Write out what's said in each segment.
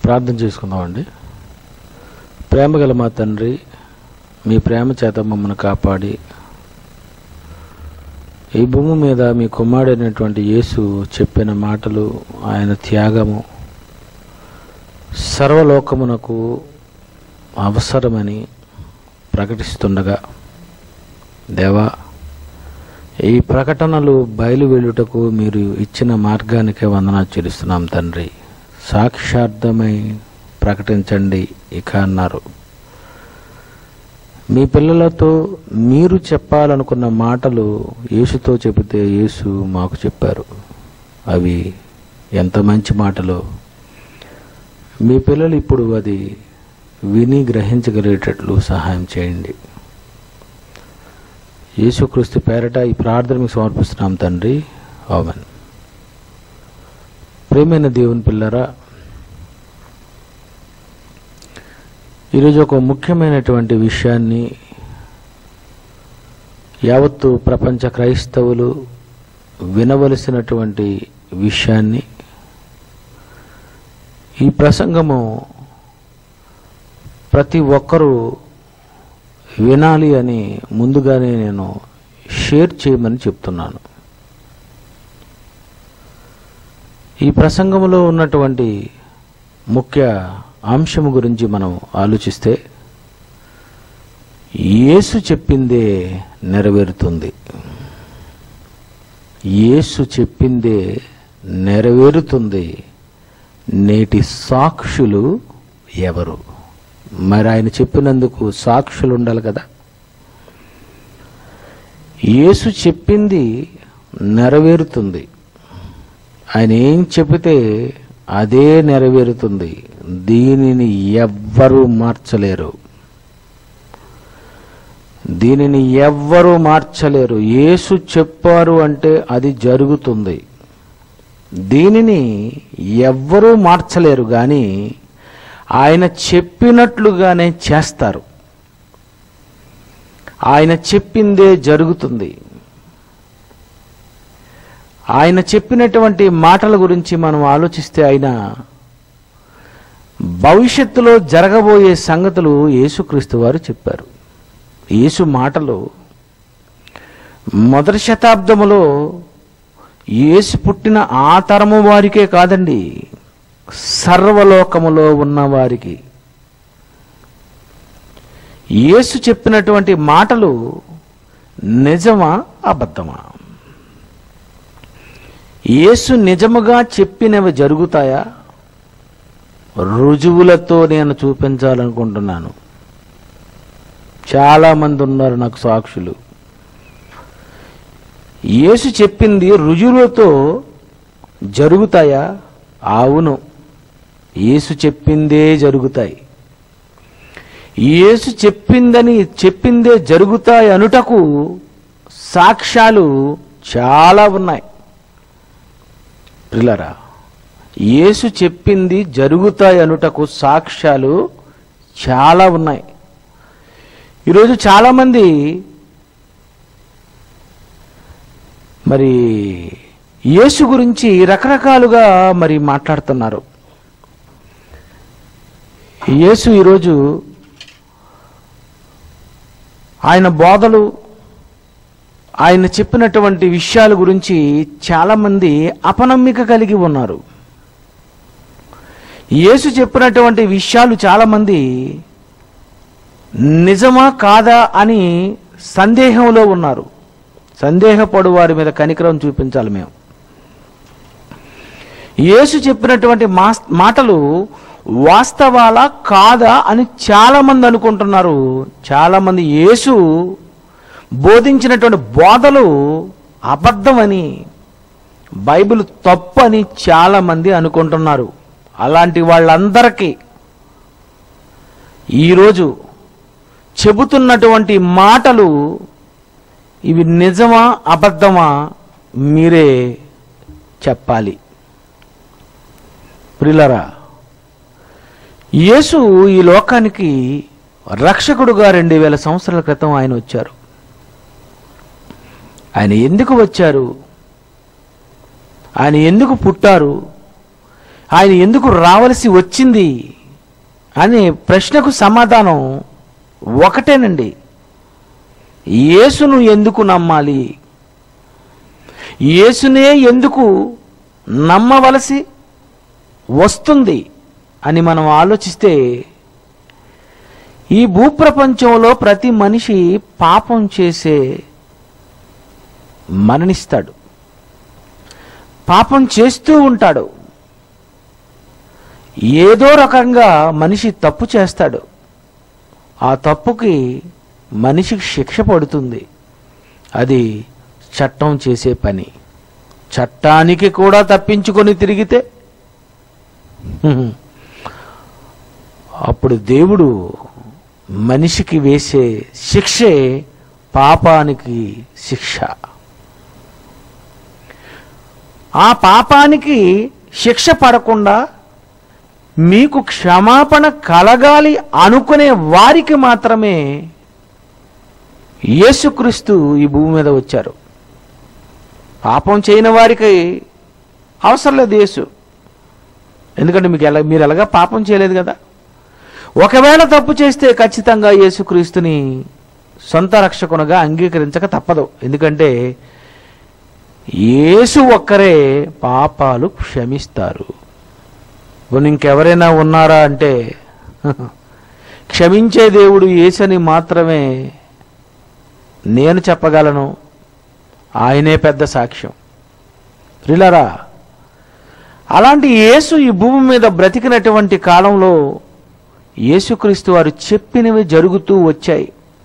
ప్రార్థన చేసుకుందామండి ప్రేమగల మా తండ్రి మీ ప్రేమ చేత మమ్మల్ని కాపాడి ఈ భూమి మీద మీ కుమారుడైనటువంటి యేసు చెప్పిన మాటలు ఆయన త్యాగము సర్వలోకమునకు అవసరమని ప్రకటిస్తుండగా దేవా ఈ ప్రకటనలు బయలు వెళ్ళుటకు మీరు ఇచ్చిన మార్గానికే వందనా చెల్లిస్తున్నాం తండ్రి సాక్షార్థమై ప్రకటించండి ఇక అన్నారు మీ పిల్లలతో మీరు చెప్పాలనుకున్న మాటలు యేసుతో చెబితే యేసు మాకు చెప్పారు అవి ఎంత మంచి మాటలో మీ పిల్లలు ఇప్పుడు అది విని గ్రహించగలిగేటట్లు సహాయం చేయండి యేసుక్రీస్తు పేరట ఈ ప్రార్థన మీకు సమర్పిస్తున్నాం తండ్రి ఆమెన్ ప్రేమైన దేవుని పిల్లరా ఈరోజు ఒక ముఖ్యమైనటువంటి విషయాన్ని యావత్తు ప్రపంచ క్రైస్తవులు వినవలసినటువంటి విషయాన్ని ఈ ప్రసంగము ప్రతి ఒక్కరూ వినాలి అని ముందుగానే నేను షేర్ చేయమని చెప్తున్నాను ఈ ప్రసంగంలో ఉన్నటువంటి ముఖ్య అంశం గురించి మనం ఆలోచిస్తే యేసు చెప్పిందే నెరవేరుతుంది యేసు చెప్పిందే నెరవేరుతుంది నేటి సాక్షులు ఎవరు మరి ఆయన చెప్పినందుకు సాక్షులు ఉండాలి కదా యేసు చెప్పింది నెరవేరుతుంది ఆయన ఏం చెబితే అదే నెరవేరుతుంది దీనిని ఎవ్వరూ మార్చలేరు దీనిని ఎవ్వరూ మార్చలేరు యేసు చెప్పారు అంటే అది జరుగుతుంది దీనిని ఎవ్వరూ మార్చలేరు కానీ ఆయన చెప్పినట్లుగానే చేస్తారు ఆయన చెప్పిందే జరుగుతుంది ఆయన చెప్పినటువంటి మాటల గురించి మనం ఆలోచిస్తే ఆయన భవిష్యత్తులో జరగబోయే సంగతులు యేసుక్రీస్తు వారు చెప్పారు యేసు మాటలు మొదటి శతాబ్దములో యేసు పుట్టిన ఆ తరము వారికే కాదండి సర్వలోకములో ఉన్న వారికి యేసు చెప్పినటువంటి మాటలు నిజమా అబద్ధమా యేసు నిజముగా చెప్పినవి జరుగుతాయా రుజువులతో నేను చూపించాలనుకుంటున్నాను చాలామంది ఉన్నారు నాకు సాక్షులు యేసు చెప్పింది రుజువులతో జరుగుతాయా అవును యేసు చెప్పిందే జరుగుతాయి యేసు చెప్పిందని చెప్పిందే జరుగుతాయి అనుటకు సాక్ష్యాలు చాలా ఉన్నాయి ప్రిలరా యేసు చెప్పింది జరుగుతాయి అనుటకు సాక్ష్యాలు చాలా ఉన్నాయి ఈరోజు చాలామంది మరి యేసు గురించి రకరకాలుగా మరి మాట్లాడుతున్నారు యేసు ఈరోజు ఆయన బోధలు ఆయన చెప్పినటువంటి విషయాల గురించి చాలామంది అపనమ్మిక కలిగి ఉన్నారు యేసు చెప్పినటువంటి విషయాలు చాలామంది నిజమా కాదా అని సందేహంలో ఉన్నారు సందేహపడు వారి మీద కనికరం చూపించాలి మేము యేసు చెప్పినటువంటి మాస్ మాటలు వాస్తవాలా కాదా అని చాలామంది అనుకుంటున్నారు చాలామంది యేసు బోధించినటువంటి బోధలు అబద్ధమని బైబిల్ తప్పు అని చాలామంది అనుకుంటున్నారు అలాంటి వాళ్ళందరికీ ఈరోజు చెబుతున్నటువంటి మాటలు ఇవి నిజమా అబద్ధమా మీరే చెప్పాలి ప్రిలరా యేసు ఈ లోకానికి రక్షకుడుగా రెండు వేల సంవత్సరాల క్రితం ఆయన వచ్చారు ఆయన ఎందుకు వచ్చారు ఆయన ఎందుకు పుట్టారు ఆయన ఎందుకు రావలసి వచ్చింది అనే ప్రశ్నకు సమాధానం ఒకటేనండి యేసును ఎందుకు నమ్మాలి యేసునే ఎందుకు నమ్మవలసి వస్తుంది అని మనం ఆలోచిస్తే ఈ భూప్రపంచంలో ప్రతి మనిషి పాపం చేసే మరణిస్తాడు పాపం చేస్తూ ఉంటాడు ఏదో రకంగా మనిషి తప్పు చేస్తాడు ఆ తప్పుకి మనిషికి శిక్ష పడుతుంది అది చట్టం చేసే పని చట్టానికి కూడా తప్పించుకొని తిరిగితే హ్మ్. అప్పుడు దేవుడు మనిషికి వేసే శిక్షే పాపానికి శిక్ష ఆ పాపానికి శిక్ష పడకుండా మీకు క్షమాపణ కలగాలి అనుకునే వారికి మాత్రమే యేసుక్రీస్తు ఈ భూమి మీద వచ్చారు పాపం చేయని వారికి అవసరం లేదు యేసు ఎందుకంటే మీకు ఎలా మీరు ఎలాగా పాపం చేయలేదు కదా ఒకవేళ తప్పు చేస్తే ఖచ్చితంగా యేసుక్రీస్తుని సొంత రక్షకునిగా అంగీకరించక తప్పదు ఎందుకంటే యేసు ఒక్కరే పాపాలు క్షమిస్తారు పోనీ ఇంకెవరైనా ఉన్నారా అంటే క్షమించే దేవుడు యేసని మాత్రమే నేను చెప్పగలను ఆయనే పెద్ద సాక్ష్యం ప్రిలరా అలాంటి యేసు ఈ భూమి మీద బ్రతికినటువంటి కాలంలో యేసుక్రీస్తు వారు చెప్పినవి జరుగుతూ వచ్చాయి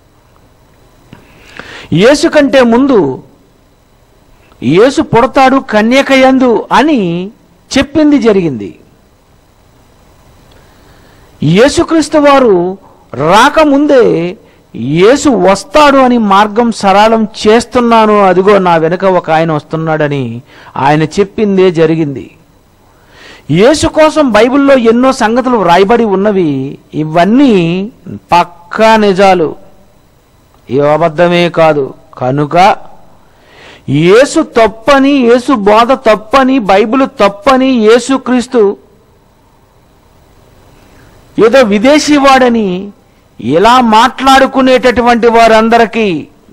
యేసు కంటే ముందు యేసు పుడతాడు కన్యకయందు అని చెప్పింది జరిగింది యేసుక్రీస్తు వారు రాకముందే యేసు వస్తాడు అని మార్గం సరళం చేస్తున్నాను అదిగో నా వెనుక ఒక ఆయన వస్తున్నాడని ఆయన చెప్పిందే జరిగింది యేసు కోసం బైబిల్లో ఎన్నో సంగతులు వ్రాయబడి ఉన్నవి ఇవన్నీ పక్కా నిజాలు ఏ అబద్ధమే కాదు కనుక యేసు తప్పని యేసు బోధ తప్పని బైబిల్ తప్పని యేసుక్రీస్తు ఏదో విదేశీ వాడని ఇలా మాట్లాడుకునేటటువంటి వారందరికీ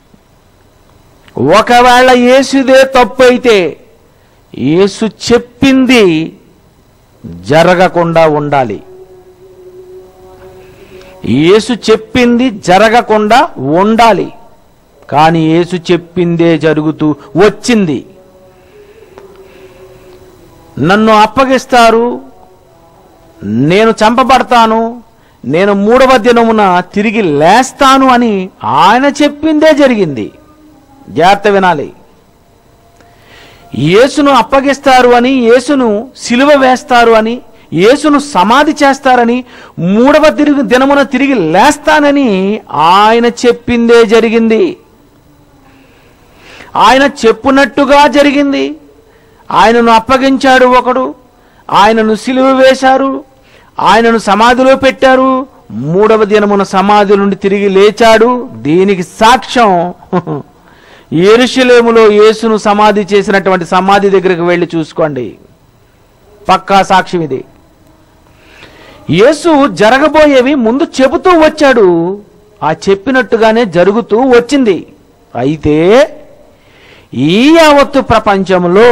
ఒకవేళ యేసుదే తప్పు అయితే యేసు చెప్పింది జరగకుండా ఉండాలి యేసు చెప్పింది జరగకుండా ఉండాలి కానీ యేసు చెప్పిందే జరుగుతూ వచ్చింది నన్ను అప్పగిస్తారు నేను చంపబడతాను నేను మూడవ దినమున తిరిగి లేస్తాను అని ఆయన చెప్పిందే జరిగింది జాగ్రత్త వినాలి యేసును అప్పగిస్తారు అని యేసును సిలువ వేస్తారు అని యేసును సమాధి చేస్తారని మూడవ తిరిగి దినమున తిరిగి లేస్తానని ఆయన చెప్పిందే జరిగింది ఆయన చెప్పునట్టుగా జరిగింది ఆయనను అప్పగించాడు ఒకడు ఆయనను సిలువ వేశారు ఆయనను సమాధిలో పెట్టారు మూడవ దినమున సమాధి నుండి తిరిగి లేచాడు దీనికి సాక్ష్యం ఎరుషలేములో యేసును సమాధి చేసినటువంటి సమాధి దగ్గరికి వెళ్ళి చూసుకోండి పక్కా సాక్ష్యం ఇది యేసు జరగబోయేవి ముందు చెబుతూ వచ్చాడు ఆ చెప్పినట్టుగానే జరుగుతూ వచ్చింది అయితే ఈ యావత్తు ప్రపంచంలో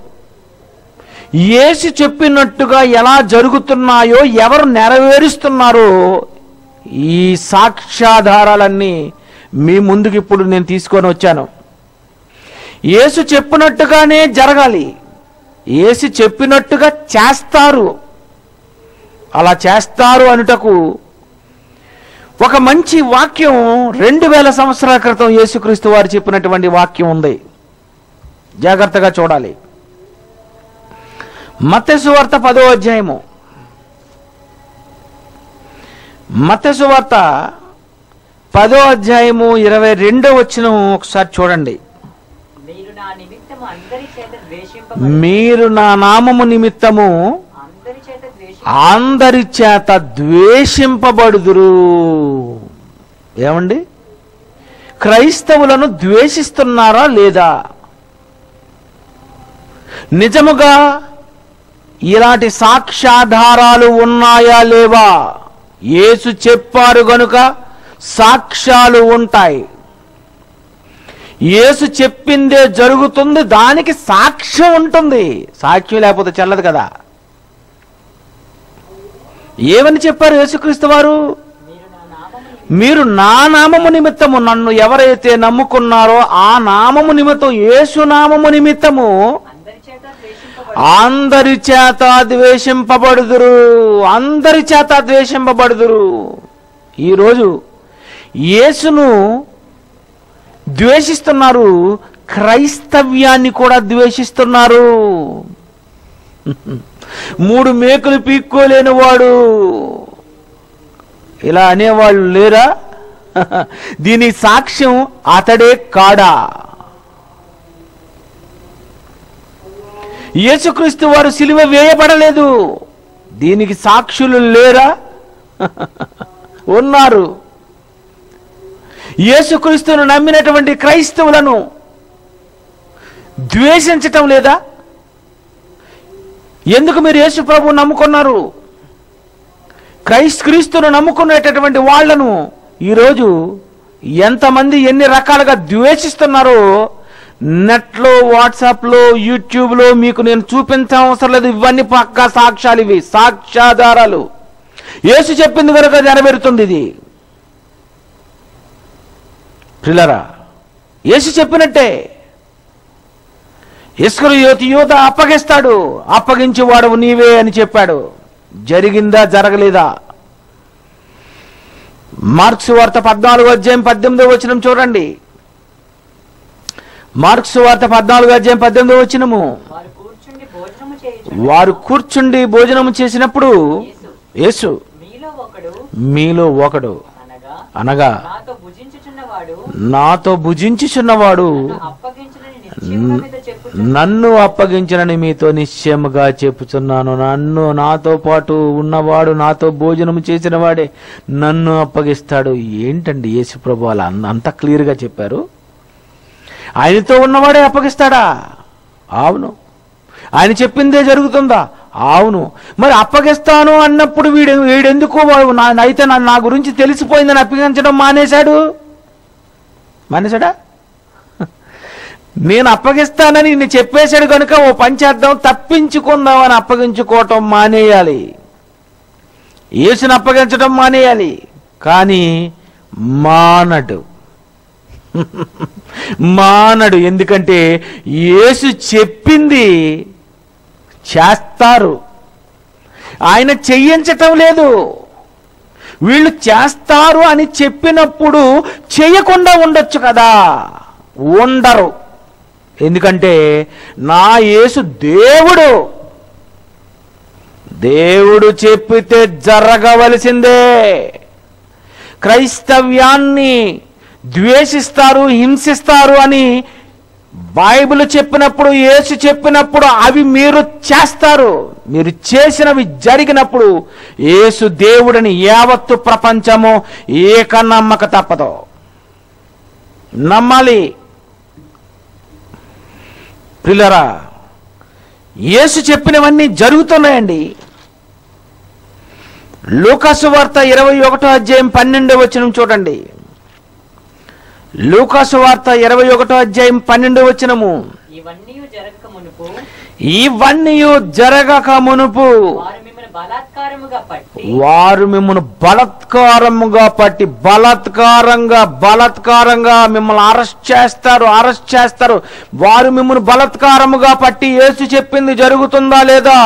యేసు చెప్పినట్టుగా ఎలా జరుగుతున్నాయో ఎవరు నెరవేరుస్తున్నారో ఈ సాక్ష్యాధారాలన్నీ మీ ముందుకు ఇప్పుడు నేను తీసుకొని వచ్చాను యేసు చెప్పినట్టుగానే జరగాలి యేసు చెప్పినట్టుగా చేస్తారు అలా చేస్తారు అనుటకు ఒక మంచి వాక్యం రెండు వేల సంవత్సరాల క్రితం యేసుక్రీస్తు వారు చెప్పినటువంటి వాక్యం ఉంది జాగ్రత్తగా చూడాలి మత్తసు వార్త పదో అధ్యాయము మత్తసు వార్త పదో అధ్యాయము ఇరవై రెండో వచ్చిన ఒకసారి చూడండి మీరు నా నిమిత్తము అందరి చేత ద్వేషింపబడి మీరు నా నామము నిమిత్తము అందరి చేత ద్వేషి అందరి చేత ద్వేషింపబడుదురు ఏమండి క్రైస్తవులను ద్వేషిస్తున్నారా లేదా నిజముగా ఇలాంటి సాక్ష్యాధారాలు ఉన్నాయా లేవా యేసు చెప్పారు గనుక సాక్ష్యాలు ఉంటాయి యేసు చెప్పిందే జరుగుతుంది దానికి సాక్ష్యం ఉంటుంది సాక్ష్యం లేకపోతే చెల్లదు కదా ఏమని చెప్పారు యేసుక్రీస్తు వారు మీరు నా నామమును మీరు నా నామము నిమిత్తము నన్ను ఎవరైతే నమ్ముకున్నారో ఆ నామము నిమిత్తం యేసు నామము నిమిత్తము అందరి చేత ద్వేషింపబడి అందరి చేత ద్వేషింపబడుదురు అందరి చేత ద్వేషింపబడుదురు ఈరోజు యేసును ద్వేషిస్తున్నారు క్రైస్తవ్యాన్ని కూడా ద్వేషిస్తున్నారు మూడు మేకులు పీక్కోలేని వాడు ఇలా అనేవాళ్ళు లేరా దీని సాక్ష్యం అతడే కాడా యేసుక్రీస్తు వారు సిలువ వేయబడలేదు దీనికి సాక్షులు లేరా ఉన్నారు యేసుక్రీస్తును నమ్మినటువంటి క్రైస్తవులను ద్వేషించటం లేదా ఎందుకు మీరు యేసు ప్రభు నమ్ముకున్నారు క్రైస్ క్రీస్తును నమ్ముకునేటటువంటి వాళ్లను ఈరోజు ఎంతమంది ఎన్ని రకాలుగా ద్వేషిస్తున్నారో నెట్లో వాట్సాప్లో యూట్యూబ్లో మీకు నేను చూపించడం అవసరం లేదు ఇవన్నీ పక్కా సాక్ష్యాలు ఇవి సాక్ష్యాధారాలు యేసు చెప్పింది కనుక నెరవేరుతుంది ఇది ప్రిలరా యేసు చెప్పినట్టే ఇస్కరు యువతి యువత అప్పగిస్తాడు అప్పగించి వాడవు నీవే అని చెప్పాడు జరిగిందా జరగలేదా మార్క్స్ వార్త పద్నాలుగు అధ్యాయం పద్దెనిమిదో వచనం చూడండి మార్క్స్ వార్త పద్నాలుగు అధ్యాయం పద్దెనిమిదో వచనము వారు కూర్చుండి భోజనము చేయుచు వారు కూర్చుండి భోజనం చేసినప్పుడు యేసు యేసు మీలో ఒకడు మీలో ఒకడు అనగా అనగా నాతో భుజించుచున్నవాడు నాతో భుజించుచున్నవాడు నన్ను అప్పగించునని నిశ్చయముగా మీద చెప్పు నన్ను అప్పగించనని మీతో నిశ్చయముగా చెప్పుచున్నాను నన్ను నాతో పాటు ఉన్నవాడు నాతో భోజనం చేసిన వాడే నన్ను అప్పగిస్తాడు ఏంటండి యేసుప్రభు అలా అన్న- అంత క్లియర్గా చెప్పారు ఆయనతో ఉన్నవాడే అప్పగిస్తాడా అవును ఆయన చెప్పిందే జరుగుతుందా అవును మరి అప్పగిస్తాను అన్నప్పుడు వీడు వీడెందుకు వా- నా అయితే నా నా గురించి తెలిసిపోయిందని అప్పగించడం మానేశాడు మానేశాడా నేను అప్పగిస్తానని నేను చెప్పేశాడు కనుక ఓ పని చేద్దాం తప్పించుకుందామని అప్పగించుకోవటం మానేయాలి యేసుని అప్పగించడం మానేయాలి కానీ మానడు మానడు ఎందుకంటే యేసు చెప్పింది చేస్తారు ఆయన చెయ్యించటం లేదు వీళ్ళు చేస్తారు అని చెప్పినప్పుడు చేయకుండా ఉండొచ్చు కదా ఉండరు ఎందుకంటే నా యేసు దేవుడు దేవుడు చెప్పితే జరగవలసిందే క్రైస్తవ్యాన్ని ద్వేషిస్తారు హింసిస్తారు అని బైబిల్ చెప్పినప్పుడు యేసు చెప్పినప్పుడు అవి మీరు చేస్తారు మీరు చేసినవి జరిగినప్పుడు యేసు దేవుడిని యావత్తు ప్రపంచము ఏక నమ్మక తప్పదు నమ్మాలి ప్రిల్లరా యేసు చెప్పినవన్నీ జరుగుతున్నాయండి లూకాసు వార్త ఇరవై ఒకటో అధ్యాయం పన్నెండో వచనం చూడండి లూకాసు వార్త ఇరవై ఒకటో అధ్యాయం పన్నెండో వచనము ఇవన్నీ జరగక మునుపు ఇవన్నీ జరగక మునుపు వారు మిమ్మల్ని బలాత్కారముగా పట్టి వారు మిమ్మల్ని బలత్కారముగా పట్టి బలత్కారంగా బలత్కారంగా మిమ్మల్ని అరెస్ట్ చేస్తారు అరెస్ట్ చేస్తారు వారు మిమ్మల్ని బలత్కారముగా పట్టి యేసు చెప్పింది జరుగుతుందా లేదా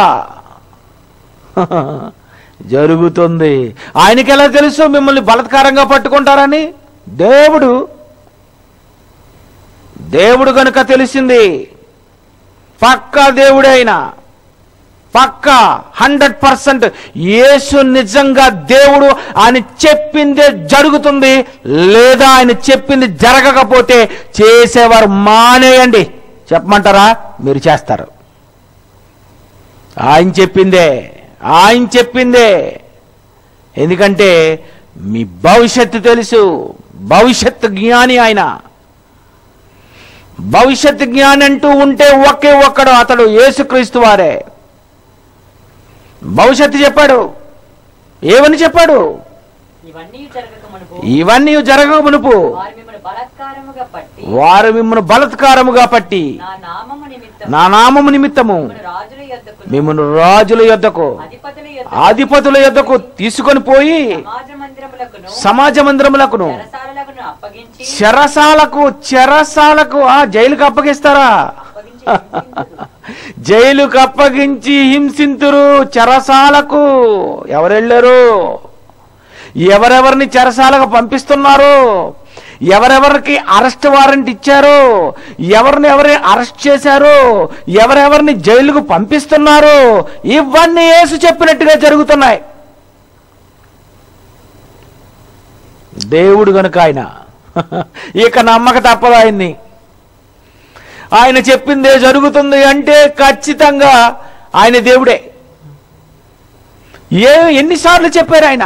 జరుగుతుంది ఆయనకి ఎలా తెలుసు మిమ్మల్ని బలత్కారంగా పట్టుకుంటారని దేవుడు దేవుడు కనుక తెలిసింది పక్కా దేవుడే అయినా పక్కా హండ్రెడ్ పర్సెంట్ యేసు నిజంగా దేవుడు ఆయన చెప్పిందే జరుగుతుంది లేదా ఆయన చెప్పింది జరగకపోతే చేసేవారు మానేయండి చెప్పమంటారా మీరు చేస్తారు ఆయన చెప్పిందే ఆయన చెప్పిందే ఎందుకంటే మీ భవిష్యత్తు తెలుసు భవిష్యత్తు జ్ఞాని ఆయన భవిష్యత్తు జ్ఞాని అంటూ ఉంటే ఒకే ఒక్కడు అతడు యేసుక్రీస్తు వారే భవిష్యత్తు చెప్పాడు ఏమని చెప్పాడు ఇవన్నీ జరగక మునుపు ఇవన్నీ జరగక మునుపు వారు మిమ్మల్ని బలాత్కారముగా పట్టి వారు మిమ్మల్ని బలత్కారముగా పట్టి నా నామము నిమిత్తం నా నామము నిమిత్తము మిమ్మల్ని రాజుల యొద్దకు మిమ్మల్ని రాజుల యొద్దకు అధిపతుల యొద్దకు అధిపతుల యొద్దకు తీసుకొని పోయి సమాజ మందిరములకును సమాజ మందిరములకును చెరసాలలకును అప్పగించి చెరసాలకు చెరసాలకు ఆ జైలుకు అప్పగిస్తారా అప్పగించి హింసింతురు. జైలుకు అప్పగించి హింసింతురు చెరసాలకు ఎవరెళ్ళారు ఎవరెవరిని చెరసాలకు పంపిస్తున్నారు ఎవరెవరికి అరెస్ట్ వారెంట్ ఇచ్చారు ఎవరిని ఎవరిని అరెస్ట్ చేశారు ఎవరెవరిని జైలుకు పంపిస్తున్నారు ఇవన్నీ యేసు చెప్పినట్టుగా జరుగుతున్నాయి దేవుడు గనుక ఆయన ఇక నమ్మక తప్పదు ఆయన్ని ఆయన చెప్పిందే జరుగుతుంది అంటే ఖచ్చితంగా ఆయన దేవుడే ఏ ఎన్నిసార్లు చెప్పారు ఆయన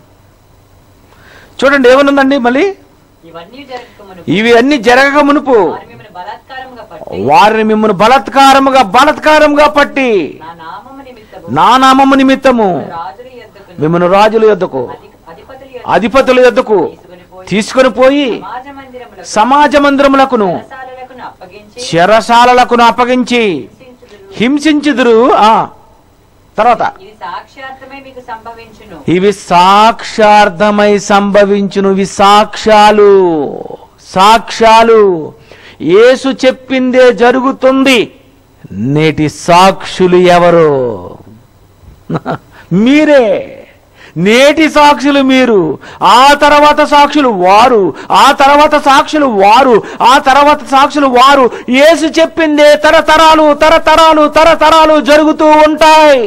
చూడండి ఏమనుందండి మళ్ళీ ఇవన్నీ జరగక మునుపు ఇవి అన్ని జరగక మునుపు వారు మిమ్మల్ని బలాత్కారముగా పట్టి వారిని మిమ్మల్ని బలత్కారముగా బలత్కారముగా పట్టి నా నామము నిమిత్తము నా నామము నిమిత్తము రాజుల యొద్దకు మిమ్మల్ని రాజుల యొద్దకు అధిపతుల అధిపతుల యొద్దకు తీసుకొని పోయి తీసుకొని పోయి సమాజ మందిరములకు సమాజ మందిరములకును చెరసాలలకును అప్పగించి చెరసాలలకు అప్పగించి హింసించుదురు. హింసించుదురు ఆ తర్వాత ఇది సాక్ష్యార్థమై మీకు సంభవించును ఇవి సాక్షార్థమై సంభవించును ఇవి సాక్ష్యాలు సాక్ష్యాలు యేసు చెప్పిందే జరుగుతుంది నేటి సాక్షులు ఎవరు మీరే నేటి సాక్షులు మీరు ఆ తర్వాత సాక్షులు వారు ఆ తర్వాత సాక్షులు వారు ఆ తర్వాత సాక్షులు వారు యేసు చెప్పిందే తరతరాలు తరతరాలు తరతరాలు జరుగుతూ ఉంటాయి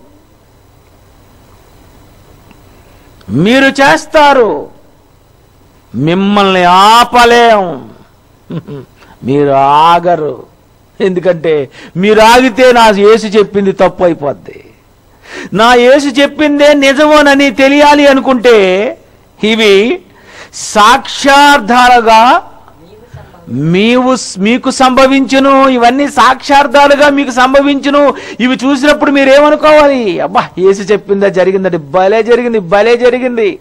మీరు చేస్తారు మిమ్మల్ని ఆపలేం మీరు ఆగరు ఎందుకంటే మీరు ఆగితే నా యేసు చెప్పింది తప్పు అయిపోద్ది నా యేసు చెప్పిందే నిజమోనని తెలియాలి అనుకుంటే ఇవి సాక్షార్థాలుగా నీవు సంభవించు మీవు మీకు సంభవించును ఇవన్నీ సాక్షార్థాలుగా మీకు సంభవించును ఇవి చూసినప్పుడు మీరు ఏమనుకోవాలి అబ్బా ఏసు చెప్పిందా జరిగిందండి భలే జరిగింది భలే జరిగింది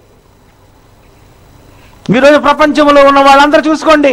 ఈరోజు ప్రపంచంలో ఉన్న వాళ్ళందరూ చూసుకోండి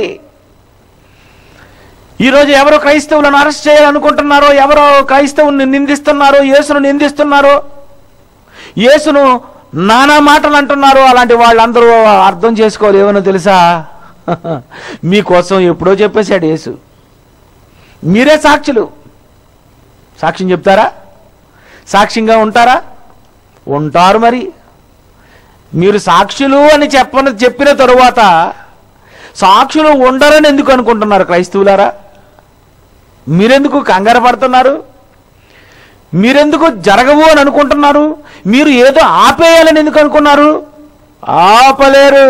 ఈరోజు ఎవరో క్రైస్తవులను అరెస్ట్ చేయాలనుకుంటున్నారో ఎవరో క్రైస్తవుని నిందిస్తున్నారో యేసును నిందిస్తున్నారో యేసును నానా మాటలు అంటున్నారు అలాంటి వాళ్ళందరూ అర్థం చేసుకోవాలి ఏమనో తెలుసా మీకోసం ఎప్పుడో చెప్పేశాడు యేసు మీరే సాక్షులు సాక్ష్యం చెప్తారా సాక్ష్యంగా ఉంటారా ఉంటారు మరి మీరు సాక్షులు అని చెప్పని చెప్పిన తరువాత సాక్షులు ఉండరని ఎందుకు అనుకుంటున్నారు క్రైస్తవులారా మీరెందుకు కంగారు పడుతున్నారు మీరెందుకు జరగవు అని అనుకుంటున్నారు మీరు ఏదో ఆపేయాలని ఎందుకు అనుకున్నారు ఆపలేరు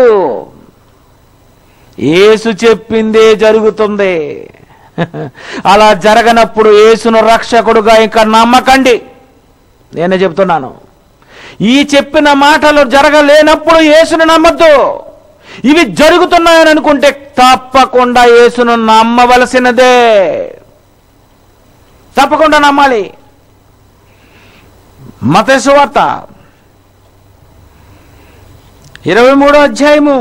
యేసు చెప్పిందే జరుగుతుంది అలా జరగనప్పుడు యేసును రక్షకుడుగా ఇంకా నమ్మకండి నేనే చెప్తున్నాను ఈ చెప్పిన మాటలు జరగలేనప్పుడు యేసును నమ్మద్దు ఇవి జరుగుతున్నాయని అనుకుంటే తప్పకుండా యేసును నమ్మవలసినదే తప్పకుండా నమ్మాలి మతేసు వార్త ఇరవై మూడో అధ్యాయము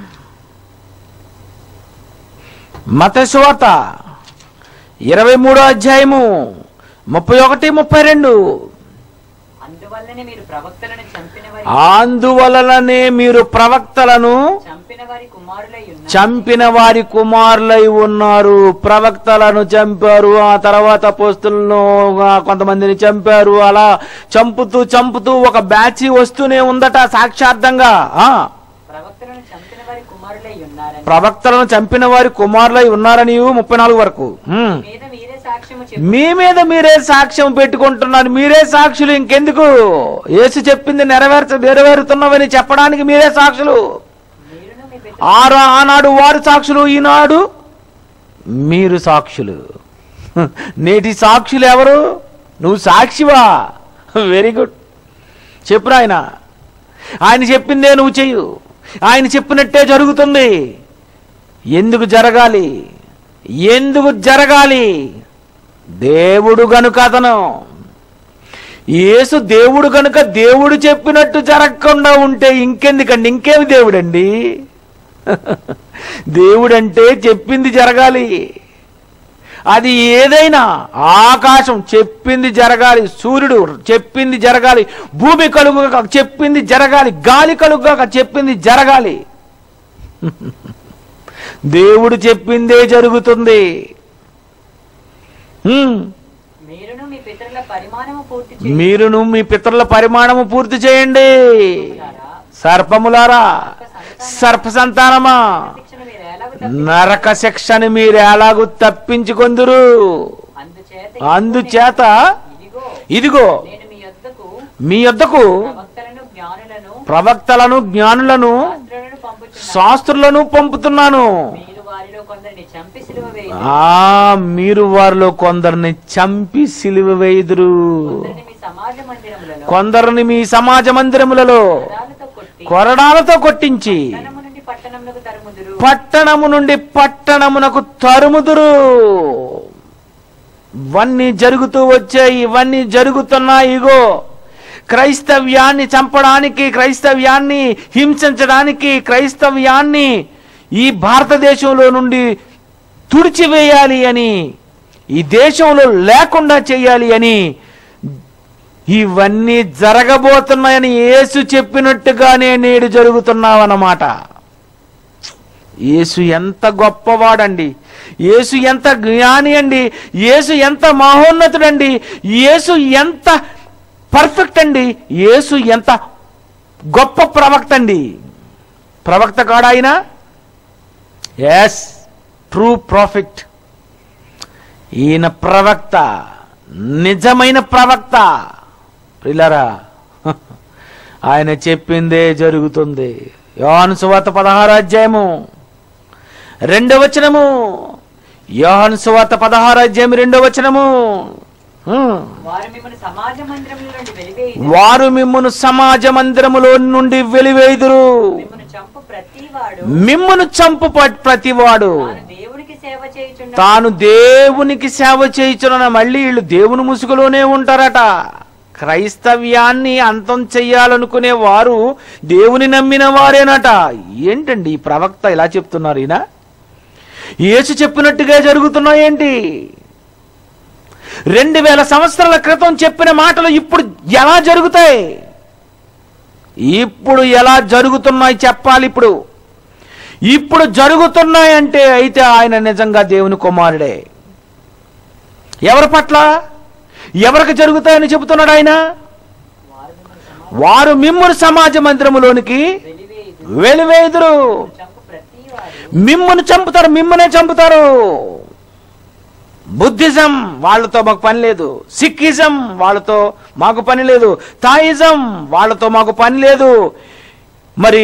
మతేసు వార్త ఇరవై మూడో అధ్యాయము ముప్పై ఒకటి ముప్పై రెండు అందువల్లనే మీరు ప్రవక్తలను చంపిన వారి అందువలననే మీరు ప్రవక్తలను చంపిన వారి కుమారులై ఉన్నారు చంపిన వారి కుమారులై ఉన్నారు ప్రవక్తలను చంపారు ఆ తర్వాత పోస్తులను కొంతమందిని చంపారు అలా చంపుతూ చంపుతూ ఒక బ్యాచ్ వస్తూనే ఉందట సాక్షార్థంగా ఆ ప్రవక్తలను చంపిన వారి కుమారులై ఉన్నారని ప్రవక్తలను చంపిన వారి కుమారులై ఉన్నారని ముప్పై నాలుగు వరకు హ్మ్. మీద మీరే సాక్ష్యము చెప్పు మీ మీద మీరే సాక్ష్యం పెట్టుకుంటున్నారు మీరే సాక్షులు ఇంకెందుకు యేసు చెప్పింది నెరవేర్చ నెరవేరుతున్నవని చెప్పడానికి మీరే సాక్షులు మీరును మీ పిత ఆరు ఆనాడు వారు సాక్షులు ఈనాడు మీరు సాక్షులు నేటి సాక్షులు ఎవరు నువ్వు సాక్షివా వెరీ గుడ్ చెప్పు ఆయన ఆయన చెప్పిందే నువ్వు చెయ్యు ఆయన చెప్పినట్టే జరుగుతుంది ఎందుకు జరగాలి ఎందుకు జరగాలి దేవుడు గనుక అతను యేసు దేవుడు కనుక దేవుడు చెప్పినట్టు జరగకుండా ఉంటే ఇంకెందుకండి ఇంకేమి దేవుడండి దేవుడంటే చెప్పింది జరగాలి అది ఏదైనా ఆకాశం చెప్పింది జరగాలి సూర్యుడు చెప్పింది జరగాలి భూమి కలుగుగా చెప్పింది జరగాలి గాలి కలుగుగా చెప్పింది జరగాలి దేవుడు చెప్పిందే జరుగుతుంది హ్మ్. మీరును మీ పితరుల పరిమాణము పూర్తి చేసి మీరును మీ పితరుల పరిమాణము పూర్తి చేయండి సర్పములారా సర్ప సంతానమా శిక్షను మీరు ఎలాగూ తప్పి- నరక శిక్షను మీరు ఎలాగూ తప్పించుకొందురు అందుచేత అందుచేత ఇదిగో ఇదిగో నేను మీ యొద్దకు మీ యొద్దకు ప్రవక్తలను జ్ఞానులను ప్రవక్తలను జ్ఞానులను శాస్త్రులను పంపుచున్నాను శాస్త్రులను పంపుతున్నాను మీరు వారిలో కొందరిని చంపి సిలువ వేయి ఆ మీరు వారిలో కొందరిని చంపి సిలువ వేయుదురు కొందరిని మీ సమాజ మందిరములలో కొందరిని మీ సమాజ మందిరములలో పదాలతో కొట్టి కొరడాలతో కొట్టించి పట్టణము నుండి పట్టణములకు తరుముదురు పట్టణము నుండి పట్టణమునకు తరుముదురు ఇవన్నీ జరుగుతూ వచ్చాయి ఇవన్నీ జరుగుతున్నాయి ఇగో క్రైస్తవ్యాన్ని చంపడానికి క్రైస్తవ్యాన్ని హింసించడానికి క్రైస్తవ్యాన్ని ఈ భారతదేశంలో నుండి తుడిచివేయాలి అని ఈ దేశంలో లేకుండా చేయాలి అని ఇవన్నీ జరగబోతున్నాయని యేసు చెప్పినట్టుగానే నేడు జరుగుతున్నావన్నమాట యేసు ఎంత గొప్పవాడండి యేసు ఎంత జ్ఞాని అండి యేసు ఎంత మహోన్నతుడండి యేసు ఎంత పర్ఫెక్ట్ అండి యేసు ఎంత గొప్ప ప్రవక్త అండి ప్రవక్త కాడా ఆయన ఎస్ ట్రూ ప్రాఫిట్ ఈయన ప్రవక్త నిజమైన ప్రవక్త ప్రిలరా ఆయన చెప్పిందే జరుగుతుంది యోహాను సువార్త పదహారు అధ్యాయము రెండవ వచనము యోహాను సువార్త పదహారు అధ్యాయం రెండవ వచనము హ్మ్. వారు మిమ్మల్ని సమాజ మందిరముల నుండి వెలివేయి వారు మిమ్మును సమాజ మందిరములో నుండి వెలివేయుదురు మిమ్మల్ని చంపు ప్రతివాడు మిమ్మును చంపు ప- ప్రతివాడు తాను దేవునికి సేవ చేయుచున్న తాను దేవునికి సేవ చేయుచున్న మళ్ళీ వీళ్ళు దేవుని ముసుగులోనే ఉంటారట క్రైస్తవ్యాన్ని అంతం చెయ్యాలనుకునే వారు దేవుని నమ్మిన వారేనట ఏంటండి ఈ ప్రవక్త ఇలా చెప్తున్నారు ఈయన యేసు చెప్పినట్టుగా జరుగుతున్నాయేంటి రెండు వేల సంవత్సరాల క్రితం చెప్పిన మాటలు ఇప్పుడు ఎలా జరుగుతాయి ఇప్పుడు ఎలా జరుగుతున్నాయి చెప్పాలి ఇప్పుడు ఇప్పుడు జరుగుతున్నాయంటే అయితే ఆయన నిజంగా దేవుని కుమారుడే ఎవరి పట్ల ఎవరికి జరుగుతాయని చెబుతున్నాడు ఆయన వారు మిమ్మును సమాజ మందిరములోనికి వెలివేయుదు వెలివేదురు చంపు ప్రతివాడు మిమ్మును చంపుతారు మిమ్మనే చంపుతారు బుద్ధిజం వాళ్ళతో మాకు పని లేదు సిక్కిజం వాళ్ళతో మాకు పని లేదు థాయిజం వాళ్ళతో మాకు పని లేదు మరి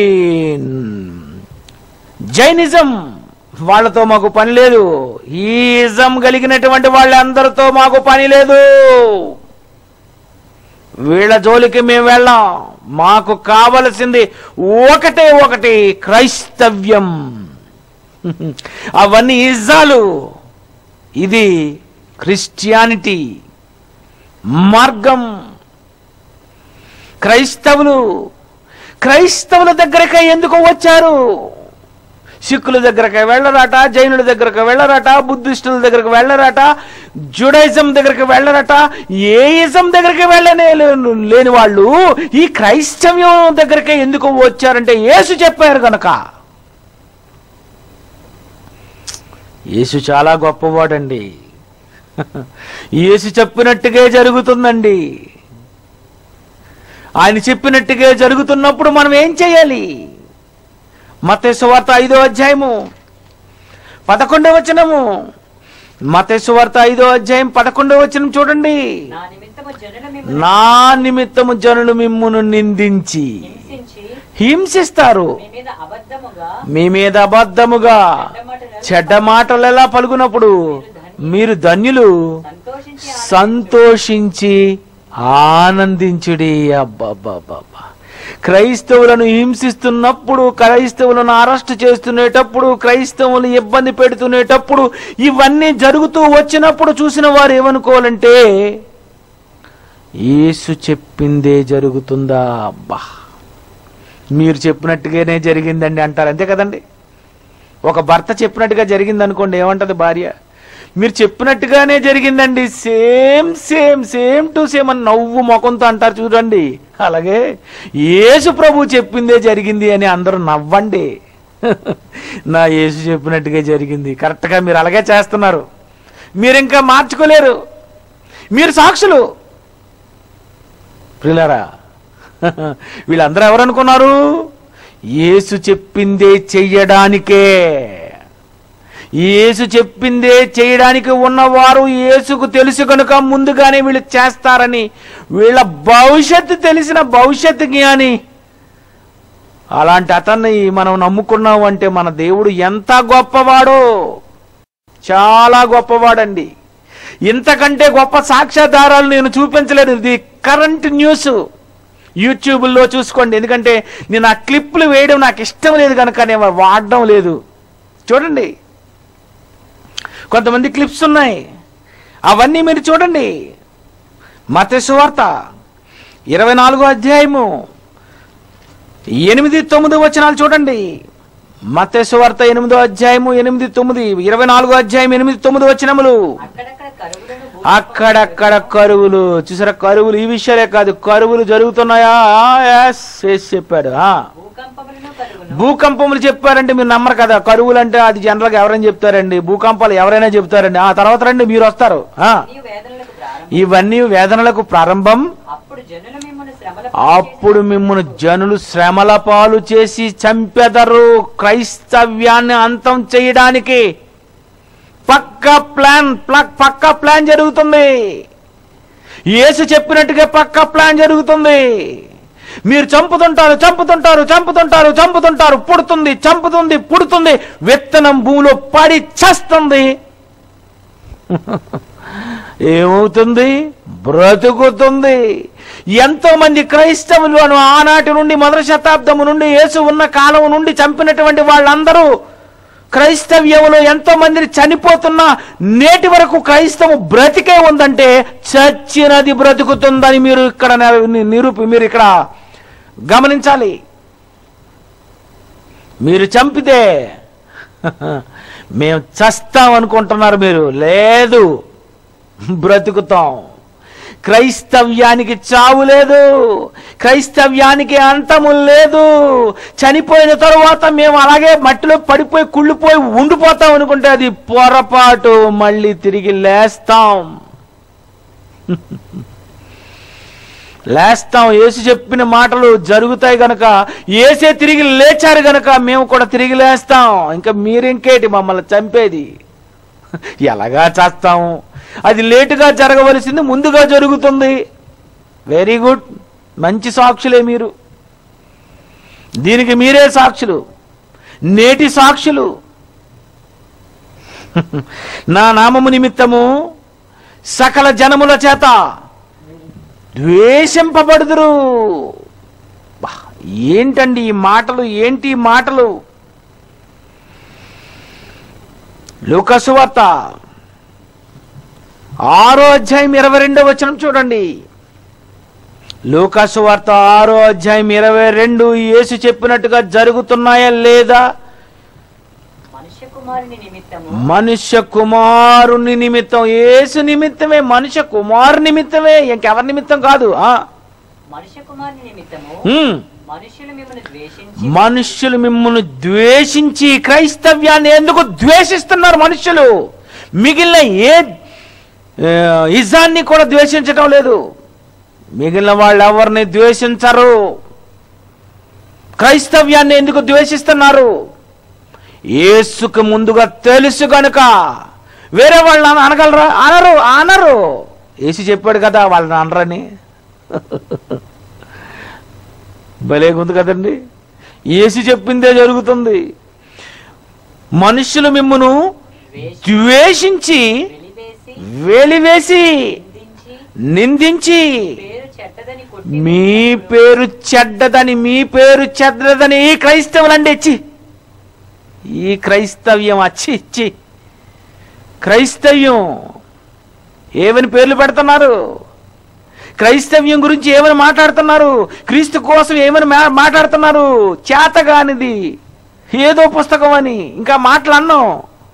జైనిజం వాళ్ళతో మాకు పని లేదు ఈ ఇజం కలిగినటువంటి వాళ్ళందరితో మాకు పని లేదు వీళ్ళ జోలికి మేము వెళ్ళాం మాకు కావలసింది ఒకటే ఒకటి క్రైస్తవ్యం అవన్నీ ఇజ్జాలు ఇది క్రిస్టియానిటీ మార్గం క్రైస్తవులు క్రైస్తవుల దగ్గరకే ఎందుకు వచ్చారు సిక్కుల దగ్గరకు వెళ్ళరట జైనుల దగ్గరకు వెళ్ళరట బుద్ధిస్టుల దగ్గరకు వెళ్ళరట జుడైజం దగ్గరకు వెళ్ళరట ఏ ఇజం దగ్గరికి వెళ్ళనే లే- లేని వాళ్ళు ఈ క్రైస్తవ్యం దగ్గరకే ఎందుకు వచ్చారంటే యేసు చెప్పారు గనక యేసు చాలా గొప్పవాడండి యేసు చెప్పినట్టుగా జరుగుతుందండి ఆయన చెప్పినట్టుగా జరుగుతున్నప్పుడు మనం ఏం చేయాలి మతేసు వార్త ఐదో అధ్యాయము పదకొండవ వచనము మతేసు వార్త ఐదో అధ్యాయం పదకొండవ వచనం చూడండి నా నిమిత్తము జనుల మిమ్మల్ని నా నిమిత్తము జనులు మిమ్మును నిందించి హింసించి హింసిస్తారు మీ మీద అబద్ధముగా మీ మీద అబద్ధముగా చెడ్డమాటలు చెడ్డ మాటలు ఎలా పలుకున్నప్పుడు మీరు ధన్యులు సంతోషించి సంతోషించి ఆనందించుడి అబ్బబ్బబ్బబ్బా క్రైస్తవులను హింసిస్తున్నప్పుడు క్రైస్తవులను అరెస్ట్ చేస్తునేటప్పుడు క్రైస్తవులను ఇబ్బంది పెడుతునేటప్పుడు ఇవన్నీ జరుగుతూ వచ్చినప్పుడు చూసిన వారు ఏమనుకోవాలంటే యేసు చెప్పిందే జరుగుతుందా అబ్బా మీరు చెప్పినట్టుగానే జరిగిందండి అంటారు అంతే కదండి ఒక భర్త చెప్పినట్టుగా జరిగింది అనుకోండి ఏమంటది భార్య మీరు చెప్పినట్టుగానే జరిగిందండి same same same to same అని నవ్వు ముఖంతో అంటారు చూడండి అలాగే యేసు ప్రభు చెప్పిందే జరిగింది అని అందరూ నవ్వండి నా యేసు చెప్పినట్టుగా జరిగింది కరెక్ట్గా మీరు అలాగే చేస్తున్నారు మీరు ఇంకా మార్చుకోలేరు మీరు సాక్షులు ప్రియులారా వీళ్ళందరూ ఎవరనుకున్నారు యేసు చెప్పిందే చెయ్యడానికే యేసు చెప్పిందే చేయడానికి ఉన్నవారు యేసుకు తెలుసు కనుక ముందుగానే వీళ్ళు చేస్తారని వీళ్ళ భవిష్యత్తు తెలిసిన భవిష్యత్తు జ్ఞాని అలాంటి అతన్ని మనం నమ్ముకున్నాం అంటే మన దేవుడు ఎంత గొప్పవాడో చాలా గొప్పవాడండి ఇంతకంటే గొప్ప సాక్ష్యాధారాలు నేను చూపించలేదు ఇది కరెంట్ న్యూస్ యూట్యూబ్లో చూసుకోండి ఎందుకంటే నేను ఆ క్లిప్లు వేయడం నాకు ఇష్టం లేదు కనుక నేను వాడడం లేదు చూడండి కొంతమంది క్లిప్స్ ఉన్నాయి అవన్నీ మీరు చూడండి మత సువార్త ఇరవై నాలుగో అధ్యాయము ఎనిమిది తొమ్మిది వచనాలు చూడండి మత సువార్త ఎనిమిదో అధ్యాయము ఎనిమిది తొమ్మిది ఇరవై నాలుగో అధ్యాయం ఎనిమిది తొమ్మిది వచనములు అక్కడక్కడ కరువులను భూ- అక్కడక్కడ కరువులు చూసారా కరువులు ఈ విషయాలే కాదు కరువులు జరుగుతున్నాయా ఎస్ ఎస్ చెప్పాడు ఆ. భూకంపములను కలుగును భూకంపములు చెప్పారంటే మీరు నమ్మరు కదా కరువులు అంటే అది జనరల్గా ఎవరైనా చెప్తారండి భూకంపాలు ఎవరైనా చెప్తారండి ఆ తర్వాత రండి మీరు వస్తారు ఆ. నీవు వేదనలకు ప్రారంభం ఇవన్నీ వేదనలకు ప్రారంభం అప్పుడు జనులు మిమ్మల్ని శ్రమల అప్పుడు మిమ్మల్ని జనులు శ్రమల పాలు చేసి చంపెదరు క్రైస్తవ్యాన్ని అంతం చేయడానికి పక్క ప్లాన్ ప్లక్- పక్క ప్లాన్ జరుగుతుంది యేసు చెప్పినట్టుగా పక్క ప్లాన్ జరుగుతుంది మీరు చంపుతుంటారు చంపుతుంటారు చంపుతుంటారు చంపుతుంటారు పుడుతుంది చంపుతుంది పుడుతుంది విత్తనం భూమిలో పడి చస్తుంది ఏమవుతుంది బ్రతుకుతుంది ఎంతో మంది క్రైస్తవులను ఆనాటి నుండి మొదటి శతాబ్దము నుండి యేసు ఉన్న కాలం నుండి చంపినటువంటి వాళ్ళందరూ క్రైస్తవ్యంలో ఎంతో మందిని చనిపోతున్నా నేటి వరకు క్రైస్తవం బ్రతికే ఉందంటే చచ్చినది బ్రతుకుతుందని మీరు ఇక్కడ ని- నిరూపి మీరు ఇక్కడ గమనించాలి మీరు చంపితే మేము చస్తాం అనుకుంటున్నారు మీరు లేదు బ్రతుకుతాం క్రైస్తవ్యానికి చావు లేదు క్రైస్తవ్యానికి అంతము లేదు చనిపోయిన తరువాత మేము అలాగే మట్టిలో పడిపోయి కుళ్ళిపోయి ఉండిపోతాం అనుకుంటే అది పొరపాటు మళ్ళీ తిరిగి లేస్తాం లేస్తాం యేసు చెప్పిన మాటలు జరుగుతాయి గనక ఏసే తిరిగి లేచారు గనక మేము కూడా తిరిగి లేస్తాం ఇంకా మీరింకేటి మమ్మల్ని చంపేది ఎలాగా చేస్తాము అది లేటుగా జరగవలసింది ముందుగా జరుగుతుంది వెరీ గుడ్ మంచి సాక్షులే మీరు దీనికి మీరే సాక్షులు నేటి సాక్షులు నా నామము నిమిత్తము సకల జనముల చేత ద్వేషింపబడుదురు బా, ఏంటండి ఈ మాటలు ఏంటి ఈ మాటలు లూకసు వార్త ఆరో అధ్యాయం ఇరవై రెండో వచనం చూడండి లూకాసు వార్త ఆరో అధ్యాయం ఇరవై రెండు యేసు చెప్పినట్టుగా జరుగుతున్నాయా లేదా మనుష్య కుమారుని నిమిత్తము మనుష్య కుమారుని నిమిత్తం యేసు నిమిత్తమే మనుష్య కుమారు నిమిత్తమే ఇంకెవరి నిమిత్తం కాదు ఆ మనుష్య కుమారుని నిమిత్తము ఉమ్. మనుషులు మిమ్మల్ని ద్వేషించి మనుష్యులు మిమ్మల్ని ద్వేషించి క్రైస్తవ్యాన్ని ఎందుకు ద్వేషిస్తున్నారు మనుష్యులు మిగిలిన ఏ ఏ, ఇజాన్ని కూడా ద్వేషించటం లేదు మిగిలిన వాళ్ళు ఎవరిని ద్వేషించరు క్రైస్తవ్యాన్ని ఎందుకు ద్వేషిస్తున్నారు యేసుకు ముందుగా తెలుసు గనుక వేరే వాళ్ళు అన- అనగలరా అనరు అనరు యేసు చెప్పాడు కదా వాళ్ళని అనరని భలేగుంది కదండి యేసు చెప్పిందే జరుగుతుంది మనుషులు మిమ్మును ద్వేషి ద్వేషించి వెలివేసి వెలివేసి నిందించి నిందించి పేరు చెడ్డదని కొట్టి మీ పేరు చెడ్డదని మీ పేరు చెడ్డదని ఈ క్రైస్తవులండి ఇచ్చి ఈ క్రైస్తవ్యం అచ్చి ఇచ్చి క్రైస్తవ్యం ఏమని పేర్లు పెడుతున్నారు క్రైస్తవ్యం గురించి ఏమని మాట్లాడుతున్నారు క్రీస్తు కోసం ఏమని మా- మాట్లాడుతున్నారు చేతగానిది ఏదో పుస్తకం అని ఇంకా మాట్లాడినాం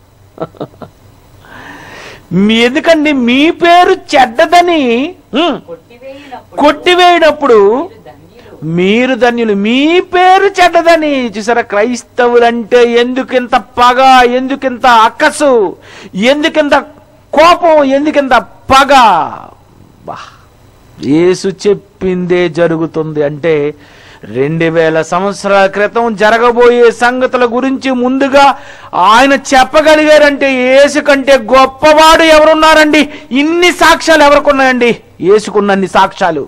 మీ ఎందుకండి మీ పేరు చెడ్డదని ఉమ్, కొట్టివేయినప్పుడు కొట్టివేయనప్పుడు మీరు ధన్యులు మీరు ధన్యులు మీ పేరు చెడ్డదని చూసారా క్రైస్తవులంటే ఎందుకింత పగ ఎందుకింత అక్కసు ఎందుకింత కోపం ఎందుకింత పగ బా యేసు చెప్పిందే జరుగుతుంది అంటే రెండు వేల సంవత్సరాల క్రితం జరగబోయే సంగతుల గురించి ముందుగా ఆయన చెప్పగలిగారంటే యేసు కంటే గొప్పవాడు ఎవరున్నారండి ఇన్ని సాక్ష్యాలు ఎవరికున్నాయండి యేసుకున్నన్ని సాక్ష్యాలు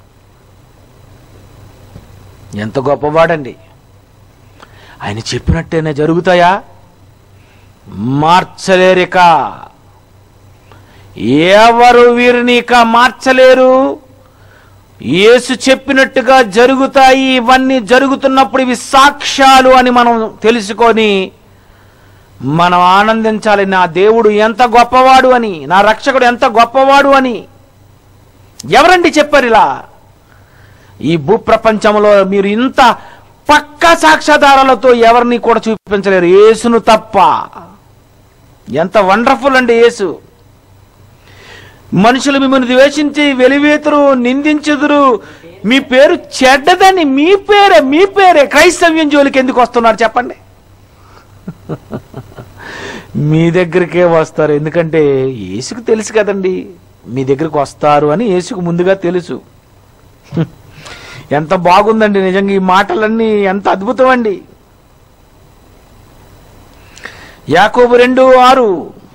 ఎంత గొప్పవాడండి ఆయన చెప్పినట్టేనే జరుగుతాయా మార్చలేరిక ఎవరు వీరిని ఇక మార్చలేరు యేసు చెప్పినట్టుగా జరుగుతాయి ఇవన్నీ జరుగుతున్నప్పుడు ఇవి సాక్ష్యాలు అని మనం తెలుసుకొని మనం ఆనందించాలి నా దేవుడు ఎంత గొప్పవాడు అని నా రక్షకుడు ఎంత గొప్పవాడు అని ఎవరండి చెప్పారు ఇలా ఈ భూప్రపంచంలో మీరు ఇంత పక్క సాక్ష్యాధారాలతో ఎవరిని కూడా చూపించలేరు యేసును తప్ప ఎంత వండర్ఫుల్ అండి యేసు మనుషులు మిమ్మల్ని ద్వేషించి వెలివేతురు నిందించుదురు మీ పేరు చెడ్డదని మీ పేరే మీ పేరే క్రైస్తవ్యం జోలికి ఎందుకు వస్తున్నారు చెప్పండి మీ దగ్గరికే వస్తారు ఎందుకంటే యేసుకు తెలుసు కదండి మీ దగ్గరికి వస్తారు అని యేసుకు ముందుగా తెలుసు ఎంత బాగుందండి నిజంగా ఈ మాటలన్నీ ఎంత అద్భుతం అండి యాకోబు రెండు ఆరు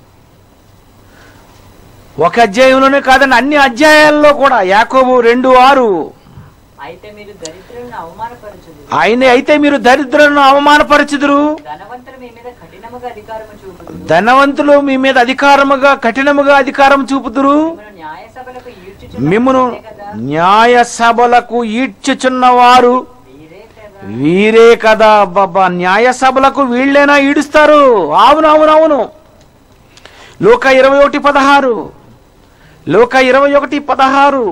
ఒక అధ్యాయంలోనే కాదండి అన్ని అధ్యాయాల్లో కూడా యాకోబు రెండు ఆరు అయితే మీరు దరిద్రులను అవమానపరచుదు ఆయన అయితే మీరు దరిద్రులను అవమానపరచుదురు ధనవంతులు మీ మీద కఠినముగా అధికారము చూపుదు ధనవంతులు మీ మీద అధికారముగా కఠినముగా అధికారం చూపుదురు మిమ్మల్ని న్యాయ సభలకు ఈడ్చుచున్న మిమ్మును మీరే కదా న్యాయ సభలకు ఈడ్చుచున్నవారు మీరే కదా వీరే కదా బాబా న్యాయ సభలకు వీళ్ళేనా ఈడుస్తారు అవును అవును అవును లోక ఇరవై ఒకటి పదహారు లోక ఇరవై ఒకటి పదహారు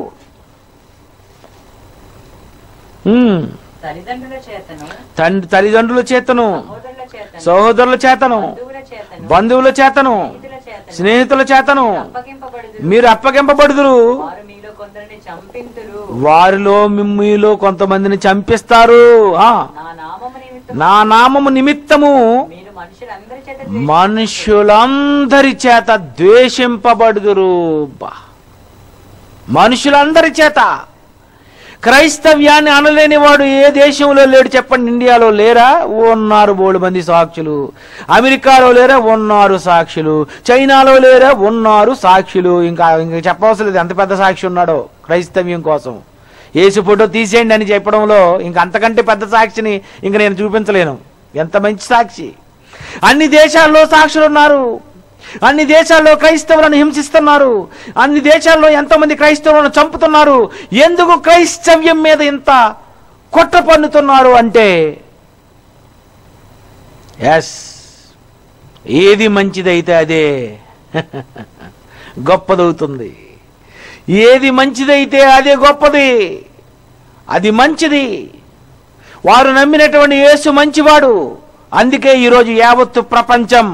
ఉమ్. తల్లిదండ్రుల చేతను తండ్రి తల్లిదండ్రుల చేతను సహోదరుల చేతను సహోదరుల చేతను బంధువుల చేతను బంధువుల చేతను స్నేహితుల చేతను స్నేహితుల చేతను అప్పగింపబడుదురు మీరు అప్పగింపబడుదురు వారు మీలో కొందరిని చంపింతురు వారిలో మీలో కొంతమందిని చంపిస్తారు ఆ నా నామము నిమిత్తం నా నామము నిమిత్తము మీరు మనుషులందరి చేత మనుషులందరి చేత ద్వేషింపబడుదురు బా. మనుషులందరి చేత క్రైస్తవ్యాన్ని అనలేని వాడు ఏ దేశంలో లేడు చెప్పండి ఇండియాలో లేరా ఉన్నారు బోడు మంది సాక్షులు అమెరికాలో లేరా ఉన్నారు సాక్షులు చైనాలో లేరా ఉన్నారు సాక్షులు ఇంకా ఇంకా చెప్పవలసిన లేదు ఎంత పెద్ద సాక్షి ఉన్నాడో క్రైస్తవ్యం కోసం ఏసు ఫోటో తీసేయండి అని చెప్పడంలో ఇంక అంతకంటే పెద్ద సాక్షిని ఇంక నేను చూపించలేను ఎంత మంచి సాక్షి అన్ని దేశాల్లో సాక్షులు ఉన్నారు అన్ని దేశాల్లో క్రైస్తవులను హింసిస్తున్నారు అన్ని దేశాల్లో ఎంతోమంది క్రైస్తవులను చంపుతున్నారు ఎందుకు క్రైస్తవ్యం మీద ఇంత కుట్ర పన్నుతున్నారు అంటే ఎస్ ఏది మంచిదైతే అదే గొప్పదవుతుంది ఏది మంచిదైతే అదే గొప్పది అది మంచిది వారు నమ్మినటువంటి యేసు మంచివాడు అందుకే ఈరోజు యావత్తు ప్రపంచం